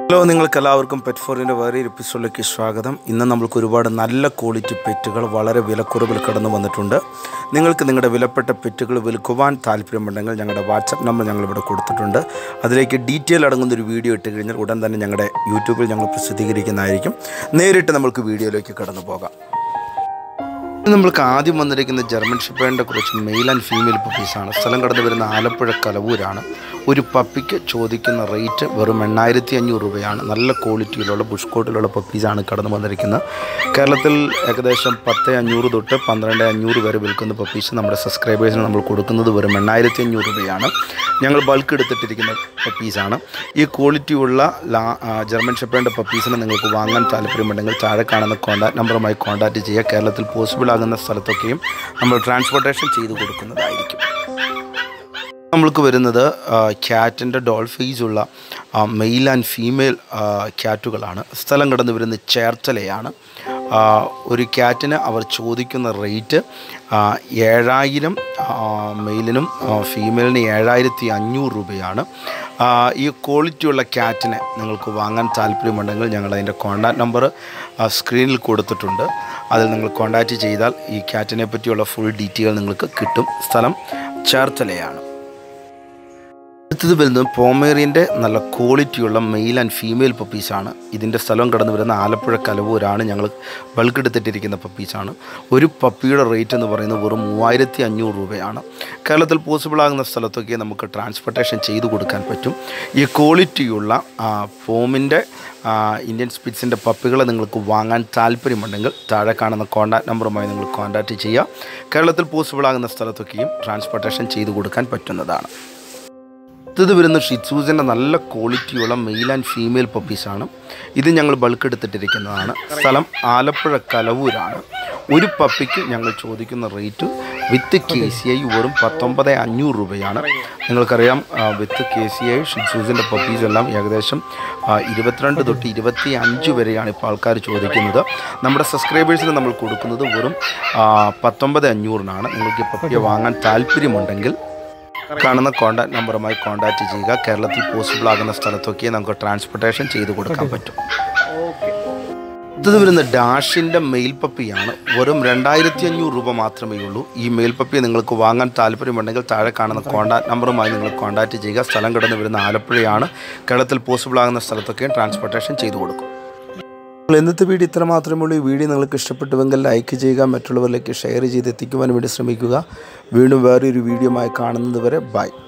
hello നിങ്ങൾക്ക് എല്ലാവർക്കും pet ഫോറിൻ്റെ വേറെ ഒരു എപ്പിസോഡിലേക്ക് സ്വാഗതം ഇന്ന് നമ്മൾക്ക് ഒരുപാട് നല്ല ക്വാളിറ്റി പെറ്റുകൾ വളരെ വിലക്കുറവിൽ കടന്നു വന്നിട്ടുണ്ട് നിങ്ങൾക്ക് നിങ്ങളുടെ വിലപ്പെട്ട പെറ്റുകൾ വിൽക്കുവാൻ താല്പര്യമുണ്ടെങ്കിൽ ഞങ്ങളുടെ വാട്സപ്പ് നമ്പർ ഞങ്ങളിവിടെ കൊടുത്തിട്ടുണ്ട് അതിലേക്ക് ഡീറ്റെയിൽ അടങ്ങുന്ന ഒരു വീഡിയോ ഇട്ട് കഴിഞ്ഞാൽ ഉടൻ തന്നെ ഞങ്ങളുടെ യൂട്യൂബിൽ ഞങ്ങൾ പ്രസിദ്ധീകരിക്കുന്നതായിരിക്കും നേരിട്ട് നമുക്ക് വീഡിയോയിലേക്ക് കടന്നു പോകാം ഇന്ന് നമ്മൾക്ക് ആദ്യം വന്നിരിക്കുന്ന ജർമ്മൻ ഷിപ്പേറിൻ്റെ കുറച്ച് മെയിൽ ആൻഡ് ഫീമെയിൽ പപ്പീസാണ് സ്ഥലം കടന്നു വരുന്ന ആലപ്പുഴ കലവൂരാണ് ഒരു പപ്പിക്ക് ചോദിക്കുന്ന റേറ്റ് വെറും എണ്ണായിരത്തി അഞ്ഞൂറ് രൂപയാണ് നല്ല ക്വാളിറ്റിയിലുള്ള ബുഷ് കോട്ടിലുള്ള പപ്പീസാണ് കടന്നു വന്നിരിക്കുന്നത് കേരളത്തിൽ ഏകദേശം പത്ത് അഞ്ഞൂറ് തൊട്ട് പന്ത്രണ്ട് അഞ്ഞൂറ് വരെ വിൽക്കുന്ന പപ്പീസ് നമ്മുടെ സബ്സ്ക്രൈബേഴ്സിന് നമ്മൾ കൊടുക്കുന്നത് വെറും എണ്ണായിരത്തി അഞ്ഞൂറ് രൂപയാണ് ഞങ്ങൾ ബൾക്ക് എടുത്തിട്ടിരിക്കുന്ന പപ്പീസാണ് ഈ ക്വാളിറ്റിയുള്ള ലാ ആ, ജർമ്മൻ ഷെപ്പേറിൻ്റെ പപ്പീസിനെ നിങ്ങൾക്ക് വാങ്ങാൻ താല്പര്യമുണ്ടെങ്കിൽ താഴെ കാണുന്ന കോൺടാക്ട് നമ്പറുമായി കോൺടാക്റ്റ് ചെയ്യുക കേരളത്തിൽ പോസിബിൾ ആകുന്ന സ്ഥലത്തൊക്കെയും നമ്മൾ ട്രാൻസ്പോർട്ടേഷൻ ചെയ്തു കൊടുക്കുന്നതായിരിക്കും നമ്മൾക്ക് വരുന്നത് ക്യാറ്റിൻ്റെ ഡോൾഫീസ് ഉള്ള മെയിൽ ആൻഡ് ഫീമെയിൽ ക്യാറ്റുകളാണ് സ്ഥലം കടന്നു വരുന്നത് ചേർത്തലയാണ് ആ, ഒരു ക്യാറ്റിന് അവർ ചോദിക്കുന്ന റേറ്റ് ആ, ഏഴായിരം ആ, മെയിലിനും ആ, ഫീമെയിലിന് ഏഴായിരത്തി അഞ്ഞൂറ് രൂപയാണ് ആ, ഈ ക്വാളിറ്റിയുള്ള ക്യാറ്റിനെ നിങ്ങൾക്ക് വാങ്ങാൻ താല്പര്യമുണ്ടെങ്കിൽ ഞങ്ങൾ അതിൻ്റെ കോൺടാക്ട് നമ്പർ സ്ക്രീനിൽ കൊടുത്തിട്ടുണ്ട് അതിൽ നിങ്ങൾ കോൺടാക്റ്റ് ചെയ്താൽ ഈ ക്യാറ്റിനെ പറ്റിയുള്ള ഫുൾ ഡീറ്റെയിൽ നിങ്ങൾക്ക് കിട്ടും സ്ഥലം ചേർത്തലയാണ് അടുത്തത് വരുന്നത് പോമേറിയൻ്റെ നല്ല ക്വാളിറ്റിയുള്ള മെയിൽ ആൻഡ് ഫീമെയിൽ പപ്പീസാണ് ഇതിൻ്റെ സ്ഥലം കടന്നു വരുന്ന ആലപ്പുഴ കലവൂരാണ് ഞങ്ങൾ ബൾക്ക് എടുത്തിട്ടിരിക്കുന്ന പപ്പീസാണ് ഒരു പപ്പിയുടെ റേറ്റ് എന്ന് പറയുന്നത് വെറും മൂവായിരത്തി അഞ്ഞൂറ് രൂപയാണ് കേരളത്തിൽ പോസിബിൾ ആകുന്ന സ്ഥലത്തൊക്കെ നമുക്ക് ട്രാൻസ്പോർട്ടേഷൻ ചെയ്തു കൊടുക്കാൻ പറ്റും ഈ ക്വാളിറ്റിയുള്ള ഫോമിൻ്റെ ഇന്ത്യൻ സ്പിറ്റ്സിൻ്റെ പപ്പികളെ നിങ്ങൾക്ക് വാങ്ങാൻ താല്പര്യമുണ്ടെങ്കിൽ താഴെ കാണുന്ന കോൺടാക്ട് നമ്പറുമായി നിങ്ങൾ കോൺടാക്റ്റ് ചെയ്യുക കേരളത്തിൽ പോസിബിൾ ആകുന്ന സ്ഥലത്തൊക്കെയും ട്രാൻസ്പോർട്ടേഷൻ ചെയ്തു കൊടുക്കാൻ പറ്റുന്നതാണ് അടുത്തത് വരുന്ന ഷിറ്റ്സൂസിൻ്റെ നല്ല ക്വാളിറ്റിയുള്ള മെയിൽ ആൻഡ് ഫീമെയിൽ പപ്പീസാണ് ഇത് ഞങ്ങൾ ബൾക്ക് എടുത്തിട്ടിരിക്കുന്നതാണ് സ്ഥലം ആലപ്പുഴ കലവൂരാണ് ഒരു പപ്പിക്ക് ഞങ്ങൾ ചോദിക്കുന്ന rate with K C I വെറും പത്തൊമ്പത് അഞ്ഞൂറ് രൂപയാണ് നിങ്ങൾക്കറിയാം ആ, വിത്ത് കെ സി ഐ ഷിറ്റ്സൂസിൻ്റെ പപ്പീസ് എല്ലാം ഏകദേശം ആ, ഇരുപത്തിരണ്ട് തൊട്ട് ഇരുപത്തി അഞ്ച് വരെയാണ് ഇപ്പോൾ ആൾക്കാർ ചോദിക്കുന്നത് നമ്മുടെ സബ്സ്ക്രൈബേഴ്സിന് നമ്മൾ കൊടുക്കുന്നത് വെറും ആ, പത്തൊമ്പത് അഞ്ഞൂറിനാണ് നിങ്ങൾക്ക് ഈ പപ്പിയെ വാങ്ങാൻ താല്പര്യമുണ്ടെങ്കിൽ കാണുന്ന കോൺടാക്ട് നമ്പറുമായി കോൺടാക്റ്റ് ചെയ്യുക കേരളത്തിൽ പോസിബിൾ ആകുന്ന സ്ഥലത്തൊക്കെ നമുക്ക് ട്രാൻസ്പോർട്ടേഷൻ ചെയ്ത് കൊടുക്കാൻ പറ്റും ഇത് വരുന്ന ഡാഷിൻ്റെ മെയിൽ പപ്പിയാണ് വെറും രണ്ടായിരത്തി അഞ്ഞൂറ് രൂപ മാത്രമേ ഉള്ളൂ ഈ മെയിൽ പപ്പിയെ നിങ്ങൾക്ക് വാങ്ങാൻ താല്പര്യമുണ്ടെങ്കിൽ താഴെ കാണുന്ന കോൺടാക്ട് നമ്പറുമായി നിങ്ങൾ കോൺടാക്റ്റ് ചെയ്യുക സ്ഥലം കടന്നു വരുന്ന ആലപ്പുഴയാണ് കേരളത്തിൽ പോസിബിൾ ആകുന്ന സ്ഥലത്തൊക്കെയും ട്രാൻസ്പോർട്ടേഷൻ ചെയ്തു കൊടുക്കും അപ്പോൾ ഇന്നത്തെ വീഡിയോ ഇത്ര മാത്രമേ ഉള്ളൂ ഈ വീഡിയോ നിങ്ങൾക്ക് ഇഷ്ടപ്പെട്ടുവെങ്കിൽ ലൈക്ക് ചെയ്യുക മറ്റുള്ളവരിലേക്ക് ഷെയർ ചെയ്ത് എത്തിക്കുവാൻ വേണ്ടി ശ്രമിക്കുക വീണ്ടും വേറൊരു വീഡിയോമായി കാണുന്നത് വരെ ബൈ